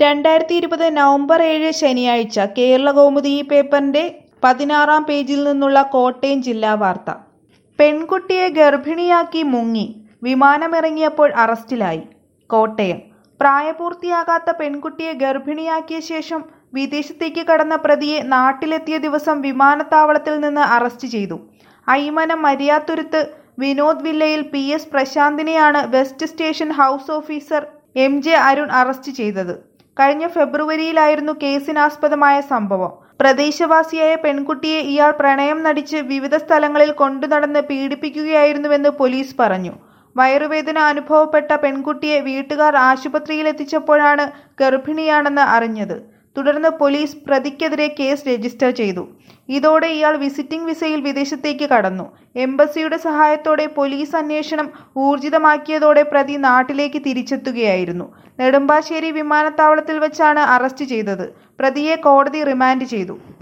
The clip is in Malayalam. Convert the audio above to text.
രണ്ടായിരത്തി ഇരുപത് നവംബർ ഏഴ് ശനിയാഴ്ച കേരളകൗമുദി ഈ പേപ്പറിന്റെ പതിനാറാം പേജിൽ നിന്നുള്ള കോട്ടയം ജില്ലാ വാർത്ത പെൺകുട്ടിയെ ഗർഭിണിയാക്കി മുങ്ങി വിമാനമിറങ്ങിയപ്പോൾ അറസ്റ്റിലായി കോട്ടയം പ്രായപൂർത്തിയാകാത്ത പെൺകുട്ടിയെ ഗർഭിണിയാക്കിയ ശേഷം വിദേശത്തേക്ക് കടന്ന പ്രതിയെ നാട്ടിലെത്തിയ ദിവസം വിമാനത്താവളത്തിൽ നിന്ന് അറസ്റ്റ് ചെയ്തു അയ്മനം മരിയാത്തുരുത്ത് വിനോദ് വില്ലയിൽ പി എസ് പ്രശാന്തിനെയാണ് west station house officer M J Arun arrest ചെയ്തത് കഴിഞ്ഞ ഫെബ്രുവരിയിലായിരുന്നു കേസിനാസ്പദമായ സംഭവം പ്രദേശവാസിയായ പെൺകുട്ടിയെ ഇയാൾ പ്രണയം നടിച്ച് വിവിധ സ്ഥലങ്ങളിൽ കൊണ്ടുനടന്ന് പീഡിപ്പിക്കുകയായിരുന്നുവെന്ന് പോലീസ് പറഞ്ഞു വയറുവേദന അനുഭവപ്പെട്ട പെൺകുട്ടിയെ വീട്ടുകാർ ആശുപത്രിയിലെത്തിച്ചപ്പോഴാണ് ഗർഭിണിയാണെന്ന് അറിഞ്ഞത് തുടർന്ന് പോലീസ് പ്രതിക്കെതിരെ കേസ് രജിസ്റ്റർ ചെയ്തു ഇതോടെ ഇയാൾ വിസിറ്റിംഗ് വിസയിൽ വിദേശത്തേക്ക് കടന്നു എംബസിയുടെ സഹായത്തോടെ പോലീസ് അന്വേഷണം ഊർജിതമാക്കിയതോടെ പ്രതി നാട്ടിലേക്ക് തിരിച്ചെത്തുകയായിരുന്നു നെടുമ്പാശ്ശേരി വിമാനത്താവളത്തിൽ വച്ചാണ് അറസ്റ്റ് ചെയ്തത് പ്രതിയെ കോടതി റിമാൻഡ് ചെയ്തു